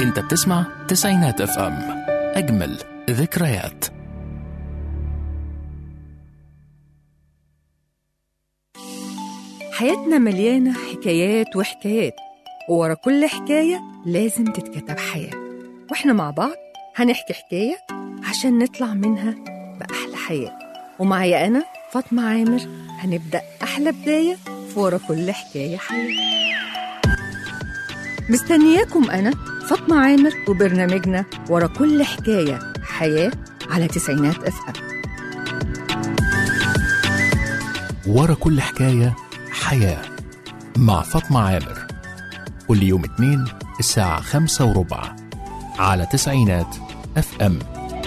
انت بتسمع تسعينات اف ام اجمل ذكريات حياتنا مليانة حكايات وحكايات وورا كل حكاية لازم تتكتب حياة واحنا مع بعض هنحكي حكاية عشان نطلع منها بأحلى حياة ومعايا أنا فاطمة عامر هنبدأ أحلى بداية في ورا كل حكاية حياة مستنياكم أنا فاطمة عامر وبرنامجنا ورا كل حكاية حياة على تسعينات اف ام ورا كل حكاية حياة مع فاطمة عامر كل يوم اثنين الساعة خمسة وربع على تسعينات اف ام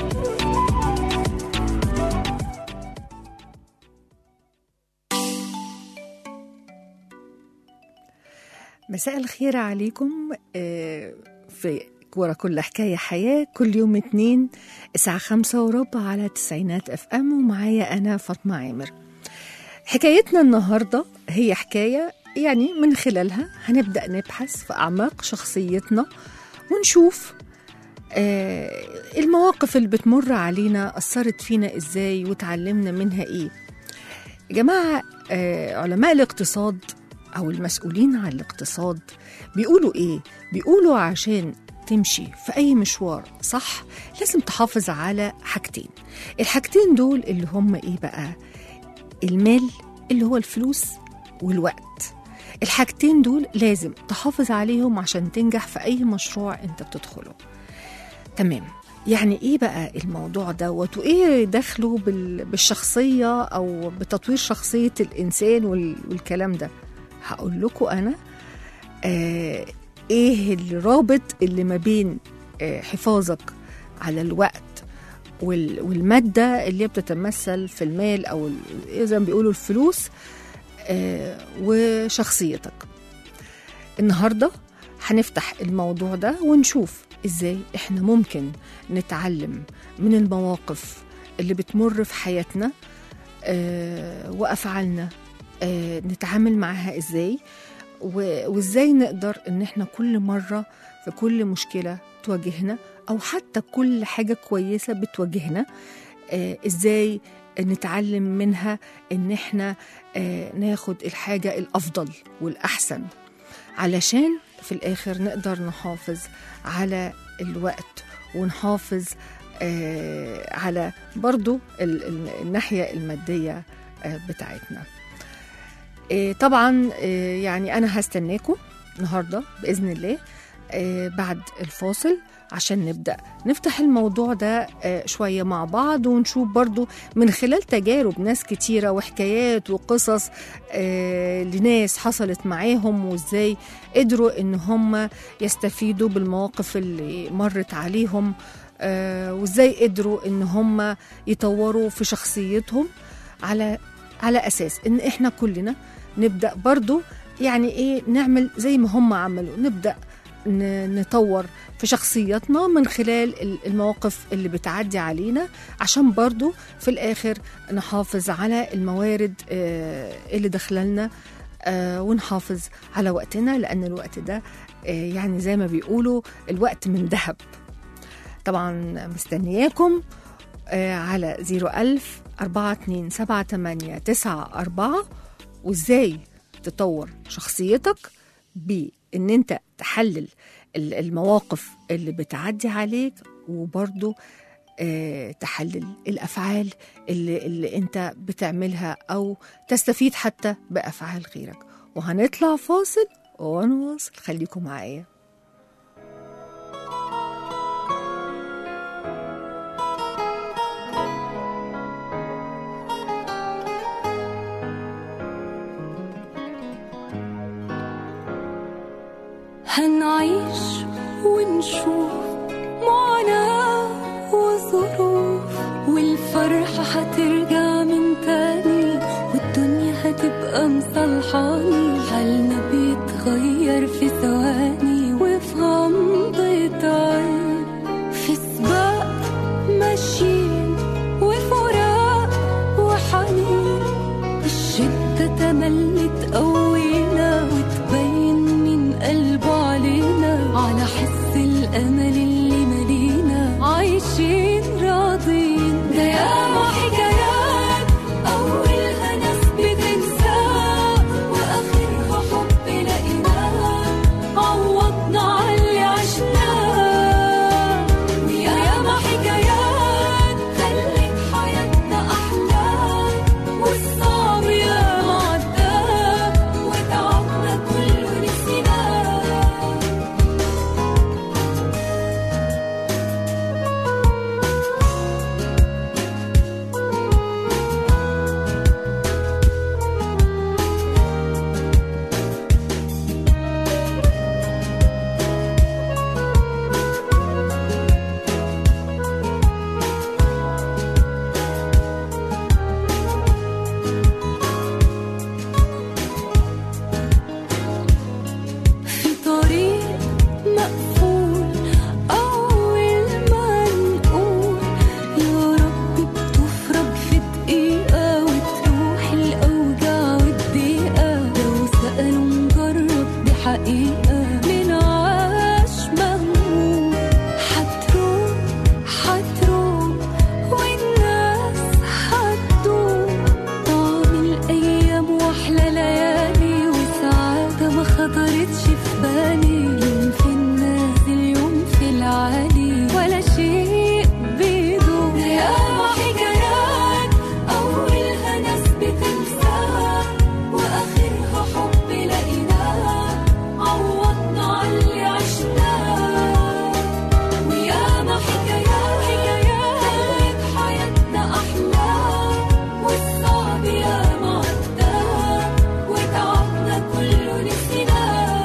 مساء الخير عليكم آه، في ورا كل حكاية حياة كل يوم اتنين الساعة خمسة وربع على تسعينات اف ام ومعايا أنا فاطمة عامر حكايتنا النهاردة هي حكاية يعني من خلالها هنبدأ نبحث في أعماق شخصيتنا ونشوف آه، المواقف اللي بتمر علينا أثرت فينا إزاي وتعلمنا منها إيه يا جماعة آه، علماء الاقتصاد أو المسؤولين عن الاقتصاد بيقولوا إيه؟ بيقولوا عشان تمشي في أي مشوار صح لازم تحافظ على حاجتين الحاجتين دول اللي هم إيه بقى؟ المال اللي هو الفلوس والوقت الحاجتين دول لازم تحافظ عليهم عشان تنجح في أي مشروع أنت بتدخله تمام يعني ايه بقى الموضوع دوت وايه دخله بال- بالشخصيه او بتطوير شخصيه الانسان وال- والكلام ده هقول لكم انا آه ايه الرابط اللي ما بين آه حفاظك على الوقت وال- والماده اللي هي بتتمثل في المال او ال- زي ما بيقولوا الفلوس آه وشخصيتك النهارده هنفتح الموضوع ده ونشوف ازاي احنا ممكن نتعلم من المواقف اللي بتمر في حياتنا آه وافعالنا آه نتعامل معاها ازاي و- وازاي نقدر ان احنا كل مره في كل مشكله تواجهنا او حتى كل حاجه كويسه بتواجهنا آه ازاي نتعلم منها ان احنا آه ناخد الحاجه الافضل والاحسن علشان في الآخر نقدر نحافظ على الوقت ونحافظ آه على برضو ال- ال- الناحية المادية آه بتاعتنا آه طبعا آه يعني أنا هستناكم النهاردة بإذن الله آه بعد الفاصل عشان نبدأ نفتح الموضوع ده آه شوية مع بعض ونشوف برضو من خلال تجارب ناس كتيرة وحكايات وقصص آه لناس حصلت معاهم وازاي قدروا ان هم يستفيدوا بالمواقف اللي مرت عليهم آه وازاي قدروا ان هم يطوروا في شخصيتهم على على اساس ان احنا كلنا نبدا برضو يعني ايه نعمل زي ما هم عملوا نبدا ن- نطور في شخصياتنا من خلال ال- المواقف اللي بتعدي علينا عشان برضو في الآخر نحافظ على الموارد آه، اللي داخلنا آه، ونحافظ على وقتنا لأن الوقت ده آه، يعني زي ما بيقولوا الوقت من ذهب طبعا مستنياكم آه، على 01000 427 وازاي تطور شخصيتك بان انت تحلل ال- المواقف اللي بتعدي عليك وبرضو آه، تحلل الافعال اللي, اللي انت بتعملها او تستفيد حتى بافعال غيرك وهنطلع فاصل ونواصل خليكم معايا هنعيش ونشوف معاناة وظروف والفرحة هترجع من تاني والدنيا هتبقى مصلحاني حالنا بيتغير في ثواني وفي غمضة عين في سباق ماشيين وفراق وحنين الشدة تملي تقوينا وتبين من قلبه علينا على حس الأمان دقيقة من عاش مهموم حتروح حتروح والناس حتدوم طعم الأيام وأحلى ليالي وسعادة ما خطرتش في بالي يوم في النازل يوم في العالي ولا شيء بيدوم ياما حكايات أولها ناس بتنساها وآخرها حب لقيناها عوضنا على اللي عشناه وياما حكايات حكايات خلت حياتنا أحلى والصعب ياما عداه وتعبنا كله نسيناه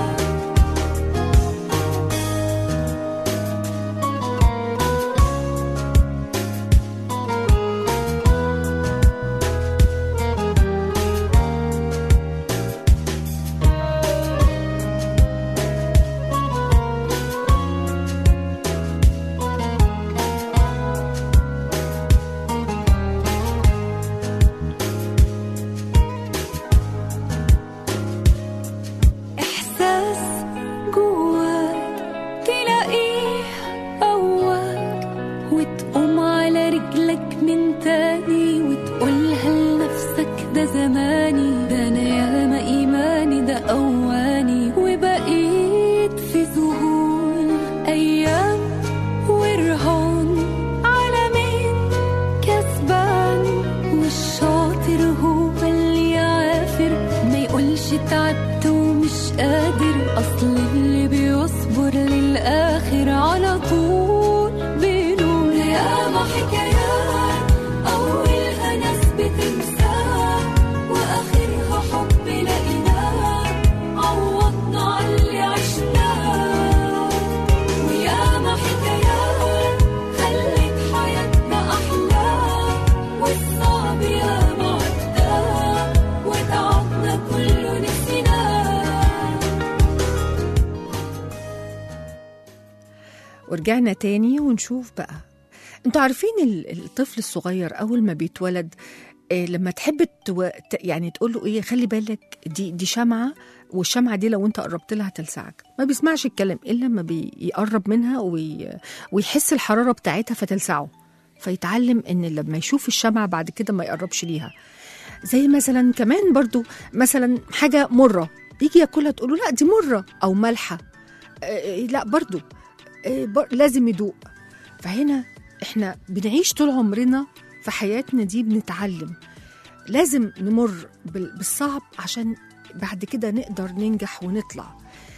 إحساس جواك تلاقيه قواك وتقوم على رجلك من تاني وتقولها لنفسك ده زماني ده أنا ياما إيماني ده أواني وبقيت في ذهول أيام ورهان على مين كسبان والشاطر هو اللي يعافر ما يقولش تعبت ومش قادر اصل اللي بيصبر للاخر على طول بينور ياما حكايات اولها ناس بتنساها واخرها حب لقيناها عوضنا على اللي عشناه وياما حكايات خلت حياتنا أحلى والصعب ياما عداه وتعبنا كله نسيناه ورجعنا تاني ونشوف بقى انتوا عارفين ال- الطفل الصغير اول ما بيتولد آه، لما تحب تو... ت- يعني تقول له ايه خلي بالك دي دي شمعه والشمعه دي لو انت قربت لها تلسعك ما بيسمعش الكلام الا لما بيقرب منها وي... ويحس الحراره بتاعتها فتلسعه فيتعلم ان لما يشوف الشمعه بعد كده ما يقربش ليها زي مثلا كمان برضو مثلا حاجه مره يجي ياكلها تقول له لا دي مره او مالحه آه، لا برضو آه، بر- لازم يدوق فهنا احنا بنعيش طول عمرنا في حياتنا دي بنتعلم لازم نمر بال- بالصعب عشان بعد كده نقدر ننجح ونطلع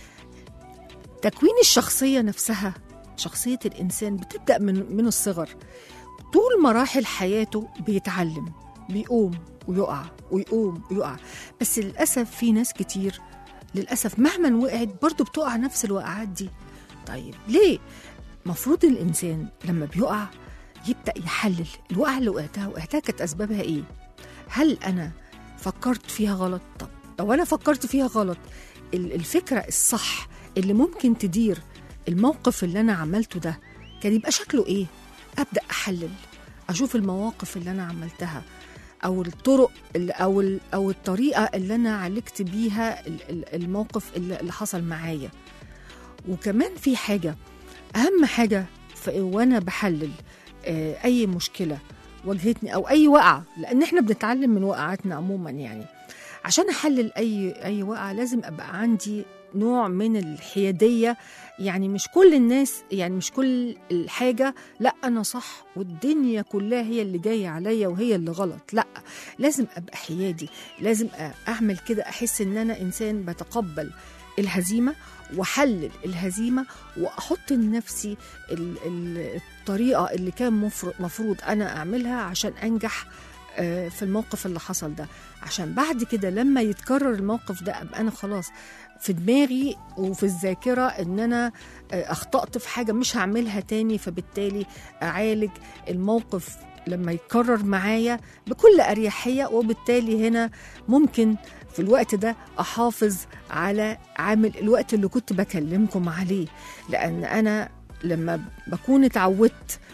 تكوين الشخصية نفسها شخصية الإنسان بتبدأ من من الصغر طول مراحل حياته بيتعلم بيقوم ويقع ويقوم ويقع بس للأسف في ناس كتير للأسف مهما وقعت برضه بتقع نفس الوقعات دي طيب ليه؟ مفروض الإنسان لما بيقع يبدأ يحلل الوقعة اللي وقعتها وقعتها كانت أسبابها إيه؟ هل أنا فكرت فيها غلط؟ طب لو أنا فكرت فيها غلط ال- الفكرة الصح اللي ممكن تدير الموقف اللي أنا عملته ده كان يبقى شكله إيه؟ أبدأ أحلل أشوف المواقف اللي أنا عملتها أو الطرق اللي أو ال- أو الطريقة اللي أنا عالجت بيها ال- ال- الموقف اللي اللي حصل معايا وكمان في حاجة أهم حاجة ف- وأنا بحلل آه، أي مشكلة واجهتني أو أي وقعة لأن إحنا بنتعلم من وقعاتنا عموما يعني عشان أحلل أي أي وقعة لازم أبقى عندي نوع من الحيادية يعني مش كل الناس يعني مش كل الحاجة لا أنا صح والدنيا كلها هي اللي جاية عليا وهي اللي غلط لا لازم أبقى حيادي لازم أ- أعمل كده أحس إن أنا إنسان بتقبل الهزيمة وحلل الهزيمة وأحط لنفسي ال- ال- الطريقة اللي كان مفر- مفروض أنا أعملها عشان أنجح آه، في الموقف اللي حصل ده عشان بعد كده لما يتكرر الموقف ده أبقى أنا خلاص في دماغي وفي الذاكرة إن أنا آه، أخطأت في حاجة مش هعملها تاني فبالتالي أعالج الموقف لما يتكرر معايا بكل أريحية وبالتالي هنا ممكن في الوقت ده أحافظ على عامل الوقت اللي كنت بكلمكم عليه لأن أنا لما بكون اتعودت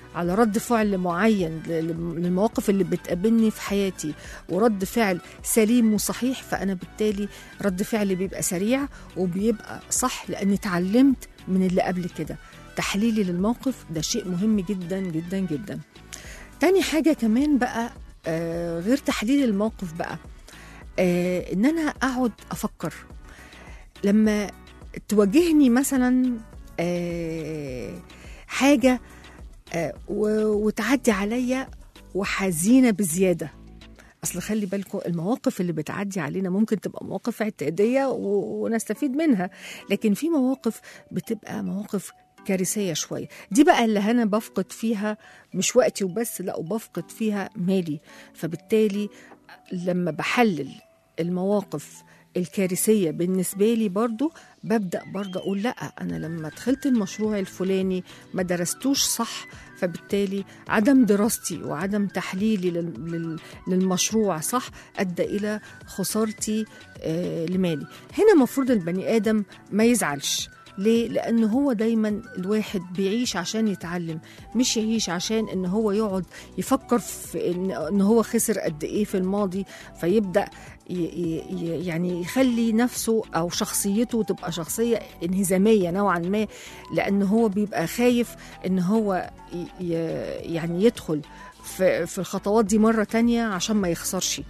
على رد فعل معين ل- للمواقف اللي بتقابلني في حياتي ورد فعل سليم وصحيح فانا بالتالي رد فعلي بيبقى سريع وبيبقى صح لاني اتعلمت من اللي قبل كده تحليلي للموقف ده شيء مهم جدا جدا جدا تاني حاجة كمان بقى آه غير تحليل الموقف بقى آه ان انا اقعد افكر لما تواجهني مثلا آه حاجة آه و- وتعدي عليا وحزينة بزيادة اصل خلي بالكم المواقف اللي بتعدي علينا ممكن تبقى مواقف اعتياديه و- ونستفيد منها لكن في مواقف بتبقى مواقف كارثيه شويه دي بقى اللي انا بفقد فيها مش وقتي وبس لا وبفقد فيها مالي فبالتالي لما بحلل المواقف الكارثية بالنسبة لي برضو ببدأ برضو أقول لأ أنا لما دخلت المشروع الفلاني ما درستوش صح فبالتالي عدم دراستي وعدم تحليلي لل- لل- للمشروع صح أدى إلى خسارتي آه، لمالي هنا مفروض البني آدم ما يزعلش ليه؟ لأن هو دايما الواحد بيعيش عشان يتعلم مش يعيش عشان إن هو يقعد يفكر في إن, إن هو خسر قد إيه في الماضي فيبدأ ي- ي- ي- يعني يخلي نفسه أو شخصيته تبقى شخصية انهزامية نوعا ما لأن هو بيبقى خايف إن هو ي- ي- يعني يدخل في, في الخطوات دي مرة تانية عشان ما يخسرش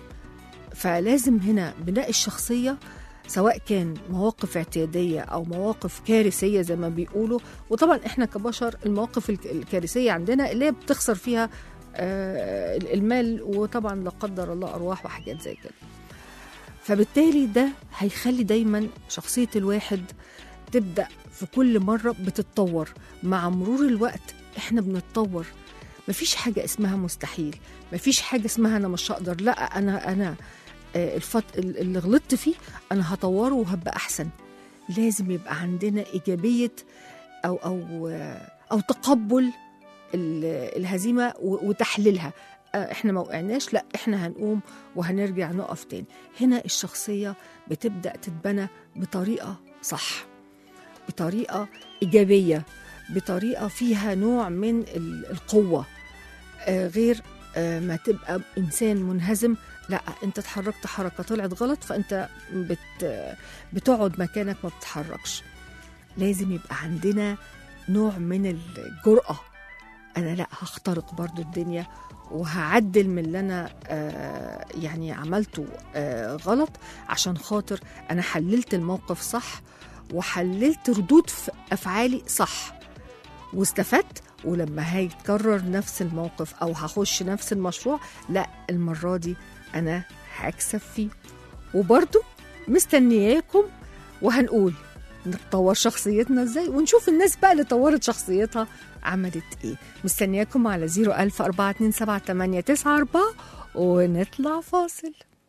فلازم هنا بناء الشخصية سواء كان مواقف اعتيادية أو مواقف كارثية زي ما بيقولوا وطبعا إحنا كبشر المواقف الك- الكارثية عندنا اللي هي بتخسر فيها آه، المال وطبعا لا قدر الله أرواح وحاجات زي كده فبالتالي ده هيخلي دايما شخصية الواحد تبدأ في كل مرة بتتطور مع مرور الوقت احنا بنتطور مفيش حاجة اسمها مستحيل مفيش حاجة اسمها أنا مش هقدر لا أنا أنا آه، الفت... اللي غلطت فيه أنا هطوره وهبقى أحسن لازم يبقى عندنا إيجابية أو أو آه، أو تقبل ال- الهزيمة و- وتحليلها آه، احنا ما وقعناش لا احنا هنقوم وهنرجع نقف تاني هنا الشخصية بتبدأ تتبنى بطريقة صح بطريقة إيجابية بطريقة فيها نوع من ال- القوة آه، غير آه، ما تبقى إنسان منهزم لا انت اتحركت حركة طلعت غلط فانت بت بتقعد مكانك ما بتتحركش لازم يبقى عندنا نوع من الجرأة انا لا هخترق برضو الدنيا وهعدل من اللي انا آه يعني عملته آه غلط عشان خاطر انا حللت الموقف صح وحللت ردود ف- افعالي صح واستفدت ولما هيتكرر نفس الموقف او هخش نفس المشروع لا المره دي انا هكسب فيه وبرضو مستنياكم وهنقول نطور شخصيتنا ازاي ونشوف الناس بقى اللي طورت شخصيتها عملت ايه مستنياكم على 01000 427 ونطلع فاصل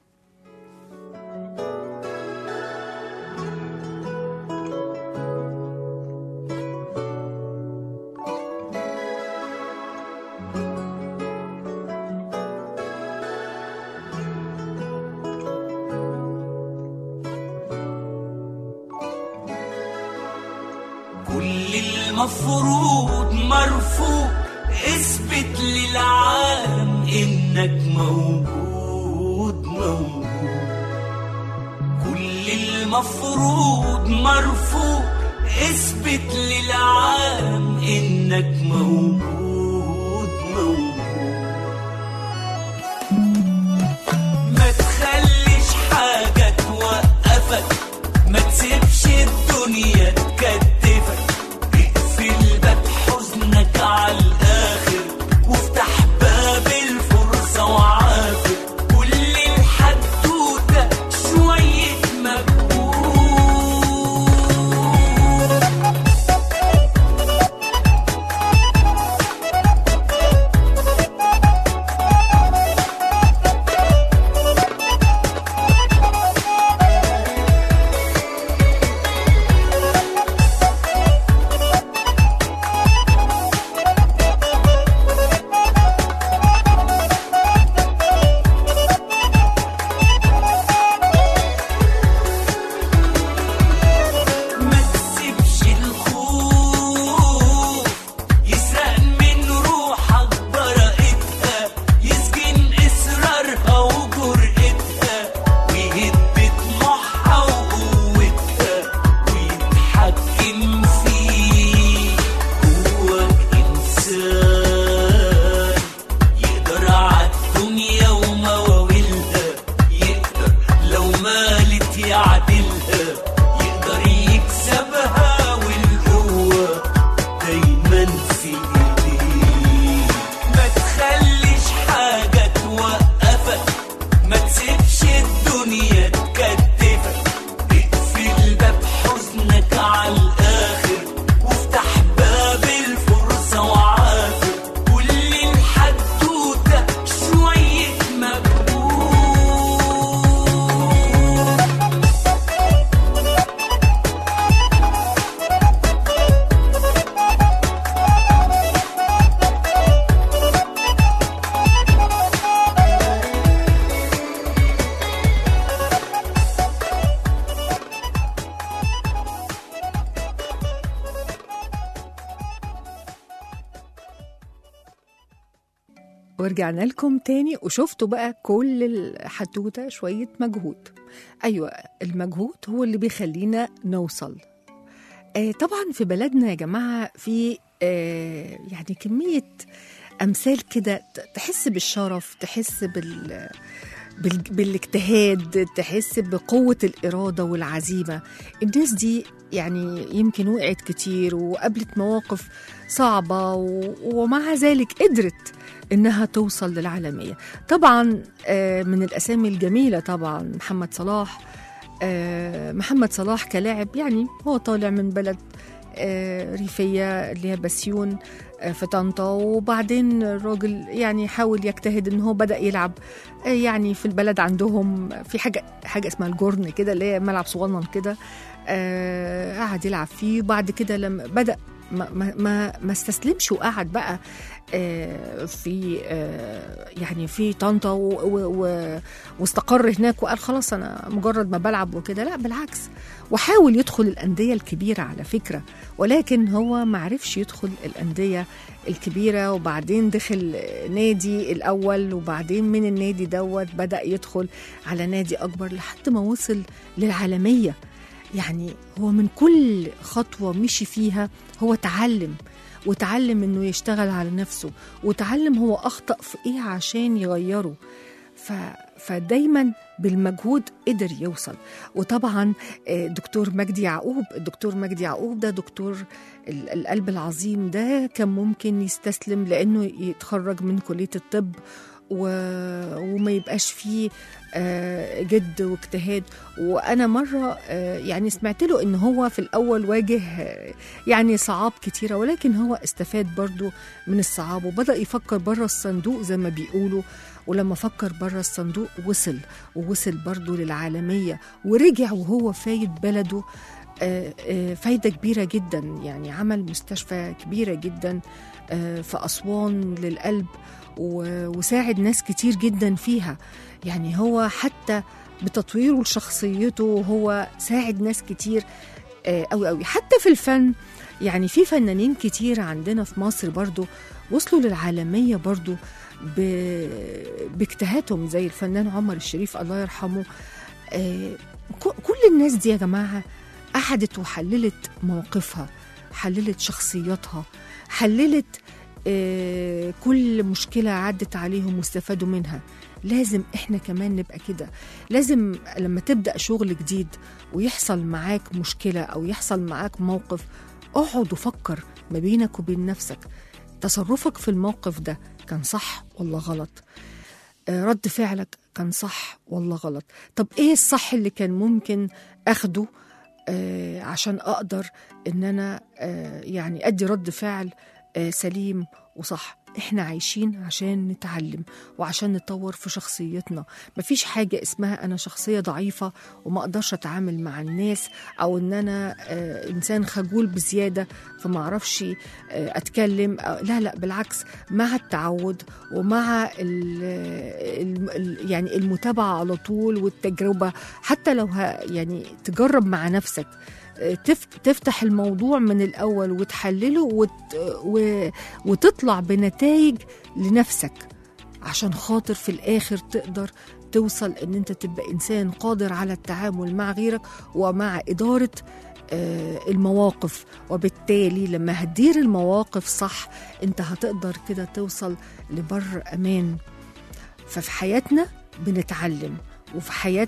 كل المفروض مرفوض اثبت للعالم انك موجود موجود كل المفروض مرفوض اثبت للعالم انك موجود موجود ما تخليش حاجة توقفك ما تسيبش الدنيا تكتفك اقفل باب حزنك على الآخر وافتح باب الفرصة وعافر كل الحدوتة شوية مجهود يعدلها يقدر يكسبها والقوة دايما في ايديه ما تخليش حاجة توقفك ما تسيبش الدنيا تكتفك اقفل باب حزنك على الاخر وافتح باب الفرصة وعافر كل الحدوتة شوية مجهود ورجعنا لكم تاني وشفتوا بقى كل الحدوته شويه مجهود ايوه المجهود هو اللي بيخلينا نوصل آه طبعا في بلدنا يا جماعه في آه يعني كميه امثال كده ت- تحس بالشرف تحس بال بال- بالاجتهاد تحس بقوة الإرادة والعزيمة الناس دي يعني يمكن وقعت كتير وقابلت مواقف صعبة و- ومع ذلك قدرت إنها توصل للعالمية طبعا آه، من الأسامي الجميلة طبعا محمد صلاح آه، محمد صلاح كلاعب يعني هو طالع من بلد آه، ريفية اللي هي بسيون آه، في طنطا وبعدين الراجل يعني حاول يجتهد ان هو بدا يلعب آه، يعني في البلد عندهم في حاجه حاجه اسمها الجرن كده اللي هي ملعب صغنن كده آه، قعد يلعب فيه وبعد كده لما بدا ما ما ما, ما استسلمش وقعد بقى آه، في آه، يعني في طنطا و- و- و- واستقر هناك وقال خلاص انا مجرد ما بلعب وكده لا بالعكس وحاول يدخل الانديه الكبيره على فكره ولكن هو ما عرفش يدخل الانديه الكبيره وبعدين دخل نادي الاول وبعدين من النادي دوت بدا يدخل على نادي اكبر لحد ما وصل للعالميه يعني هو من كل خطوه مشي فيها هو تعلم وتعلم انه يشتغل على نفسه وتعلم هو اخطا في ايه عشان يغيره ف... فدايما بالمجهود قدر يوصل وطبعا آه، دكتور مجدي يعقوب الدكتور مجدي يعقوب ده دكتور ال- القلب العظيم ده كان ممكن يستسلم لانه يتخرج من كليه الطب و... وما يبقاش فيه آه، جد واجتهاد وانا مره آه، يعني سمعت له ان هو في الاول واجه آه، يعني صعاب كتيره ولكن هو استفاد برضو من الصعاب وبدا يفكر بره الصندوق زي ما بيقولوا ولما فكر بره الصندوق وصل ووصل برضو للعالميه ورجع وهو فايد بلده آه، آه، فايدة كبيرة جدا يعني عمل مستشفى كبيرة جدا آه، في أسوان للقلب و- وساعد ناس كتير جدا فيها يعني هو حتى بتطويره لشخصيته هو ساعد ناس كتير قوي قوي حتى في الفن يعني في فنانين كتير عندنا في مصر برضو وصلوا للعالمية برضو ب- باجتهادهم زي الفنان عمر الشريف الله يرحمه آه، ك- كل الناس دي يا جماعة قعدت وحللت مواقفها حللت شخصياتها حللت آه، كل مشكلة عدت عليهم واستفادوا منها لازم احنا كمان نبقى كده لازم لما تبدأ شغل جديد ويحصل معاك مشكلة أو يحصل معاك موقف اقعد وفكر ما بينك وبين نفسك تصرفك في الموقف ده كان صح ولا غلط آه، رد فعلك كان صح ولا غلط طب ايه الصح اللي كان ممكن اخده آه، عشان اقدر ان انا آه، يعني ادي رد فعل آه، سليم وصح احنا عايشين عشان نتعلم وعشان نطور في شخصيتنا مفيش حاجة اسمها انا شخصية ضعيفة وما اقدرش اتعامل مع الناس او ان انا آه، انسان خجول بزيادة فما اعرفش آه، اتكلم آه، لا لا بالعكس مع التعود ومع ال ال ال يعني المتابعة على طول والتجربة حتى لو ه يعني تجرب مع نفسك آه، تف تفتح الموضوع من الأول وتحلله وت و وتطلع بنتائج لنفسك عشان خاطر في الآخر تقدر توصل ان انت تبقى انسان قادر على التعامل مع غيرك ومع اداره آه، المواقف وبالتالي لما هتدير المواقف صح انت هتقدر كده توصل لبر امان ففي حياتنا بنتعلم وفي حياتنا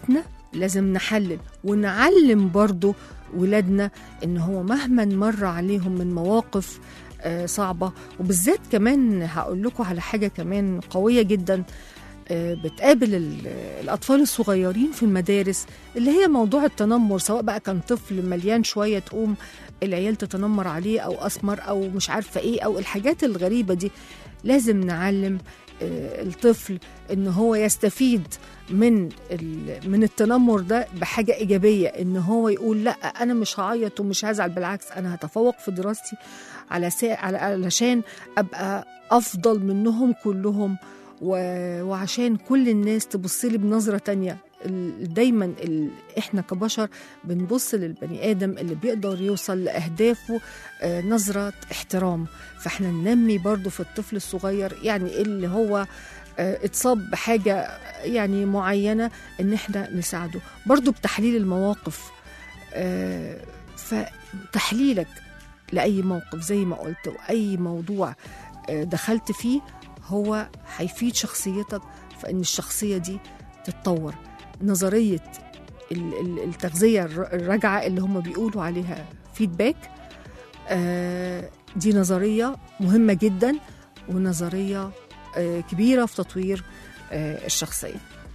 لازم نحلل ونعلم برضو ولادنا ان هو مهما مر عليهم من مواقف آه، صعبة وبالذات كمان هقول لكم على حاجة كمان قوية جدا آه، بتقابل ال- الأطفال الصغيرين في المدارس اللي هي موضوع التنمر سواء بقى كان طفل مليان شوية تقوم العيال تتنمر عليه أو أسمر أو مش عارفة إيه أو الحاجات الغريبة دي لازم نعلم آه، الطفل ان هو يستفيد من ال- من التنمر ده بحاجه ايجابيه ان هو يقول لا انا مش هعيط ومش هزعل بالعكس انا هتفوق في دراستي على سا... على علشان ابقى افضل منهم كلهم و... وعشان كل الناس تبص لي بنظره تانية ال- دايما ال... احنا كبشر بنبص للبني ادم اللي بيقدر يوصل لاهدافه آه، نظره احترام فاحنا ننمي برضو في الطفل الصغير يعني اللي هو آه، اتصاب بحاجه يعني معينه ان احنا نساعده برضو بتحليل المواقف آه، فتحليلك لاي موقف زي ما قلت واي موضوع آه، دخلت فيه هو هيفيد شخصيتك فان الشخصيه دي تتطور نظريه ال- ال- التغذيه الر- الراجعه اللي هم بيقولوا عليها فيدباك آه، دي نظريه مهمه جدا ونظريه آه، كبيره في تطوير آه، الشخصيه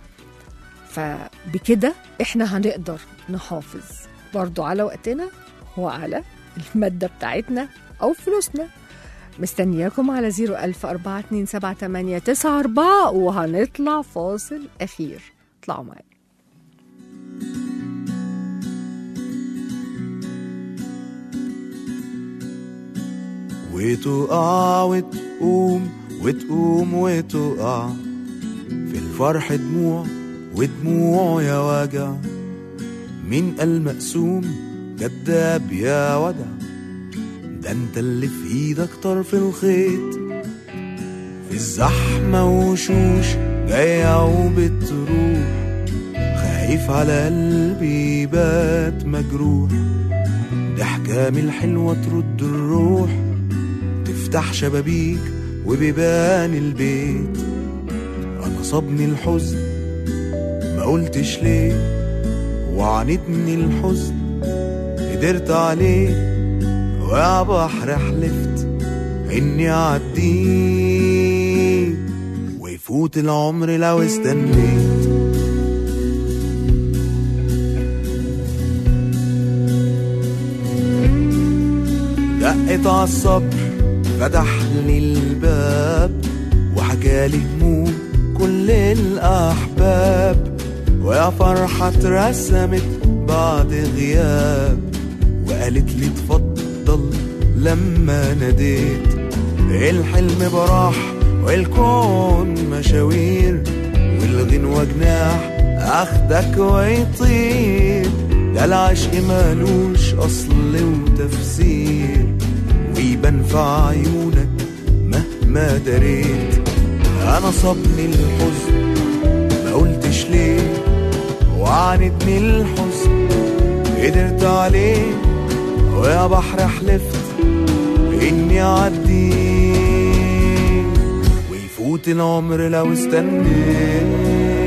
فبكده احنا هنقدر نحافظ برضو على وقتنا وعلى المادة بتاعتنا أو فلوسنا مستنياكم على 010427894 وهنطلع فاصل أخير اطلعوا معايا وتقع وتقوم وتقوم وتقع في الفرح دموع ودموع يا وجع مين قال مقسوم كداب يا ودع ده انت اللي في ايدك طرف الخيط في الزحمة وشوش جاية وبتروح خايف على قلبي يبات مجروح ضحكة من الحلوة ترد الروح تفتح شبابيك وبيبان البيت انا صابني الحزن ما قلتش ليه وعاندني الحزن قدرت عليه ويا بحر حلفت اني اعديه ويفوت العمر لو استنيت دقت عالصبر فتح لي الباب وحكالي هموم كل الأحباب ويا فرحة اترسمت بعد غياب وقالت لي اتفضل لما ناديت الحلم براح والكون مشاوير والغنوة جناح اخدك ويطير ده العشق مالوش اصل وتفسير ويبان في عيونك مهما دريت انا صابني الحزن ما قلتش ليه وعاندني الحزن قدرت عليه ويا بحر حلفت اني اعديه ويفوت العمر لو استنيت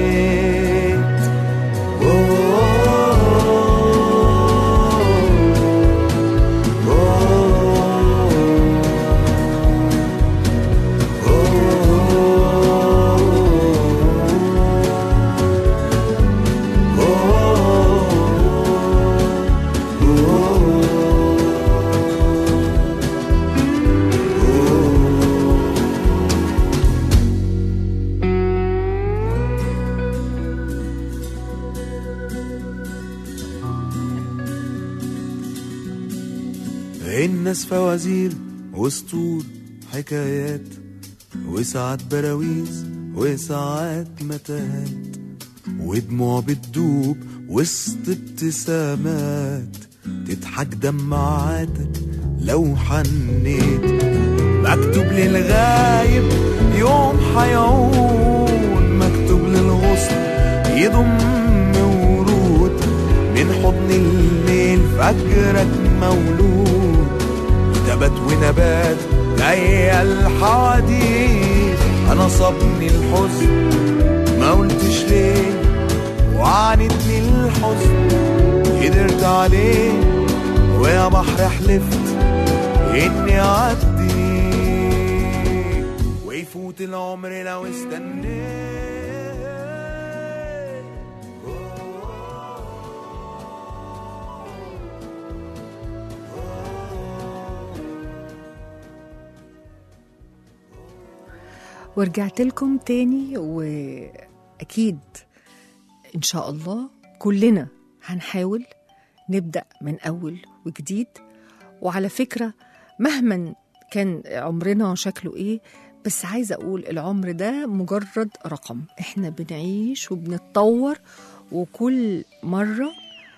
الناس فوازير وسطور حكايات وساعات براويز وساعات متاهات ودموع بتدوب وسط ابتسامات تضحك دمعاتك لو حنيت مكتوب للغايب يوم حيعود مكتوب للغصن يضم ورود من حضن الليل فجرك مولود نبات ونبات جاية الحواديت انا صابني الحزن ما قلتش ليه وعانتني الحزن قدرت عليه ويا بحر حلفت اني اعدي ويفوت العمر لو استنيت ورجعت لكم تاني وأكيد إن شاء الله كلنا هنحاول نبدأ من أول وجديد وعلى فكرة مهما كان عمرنا شكله إيه بس عايزة أقول العمر ده مجرد رقم إحنا بنعيش وبنتطور وكل مرة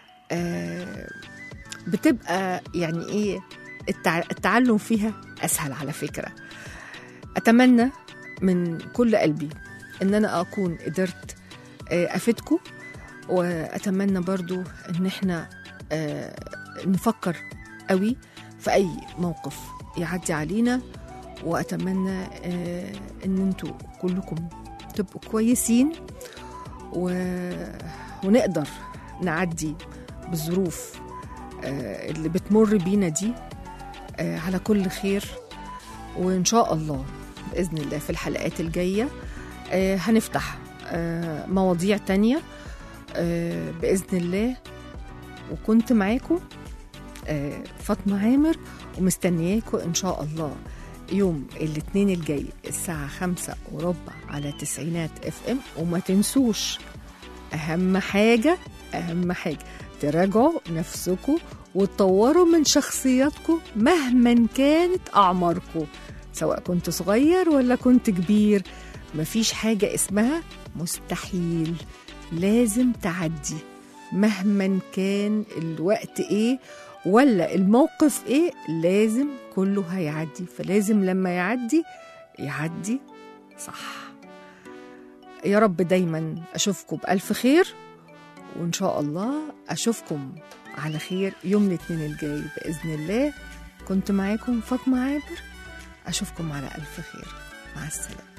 آه بتبقى يعني إيه التع- التعلم فيها أسهل على فكرة أتمنى من كل قلبي ان انا اكون قدرت آه، افيدكم واتمنى برضو ان احنا آه، نفكر قوي في اي موقف يعدي علينا واتمنى آه، ان انتوا كلكم تبقوا كويسين و... ونقدر نعدي بالظروف آه، اللي بتمر بينا دي آه، على كل خير وإن شاء الله بإذن الله في الحلقات الجاية آه، هنفتح آه، مواضيع تانية آه، بإذن الله وكنت معاكم آه، فاطمة عامر ومستنياكم إن شاء الله يوم الاثنين الجاي الساعة خمسة وربع على تسعينات اف ام وما تنسوش أهم حاجة أهم حاجة تراجعوا نفسكم وتطوروا من شخصياتكم مهما كانت أعماركم سواء كنت صغير ولا كنت كبير مفيش حاجة اسمها مستحيل لازم تعدي مهما كان الوقت ايه ولا الموقف ايه لازم كله هيعدي فلازم لما يعدي يعدي صح يا رب دايما اشوفكم بألف خير وان شاء الله اشوفكم على خير يوم الاثنين الجاي باذن الله كنت معاكم فاطمه عابر اشوفكم على الف خير مع السلامه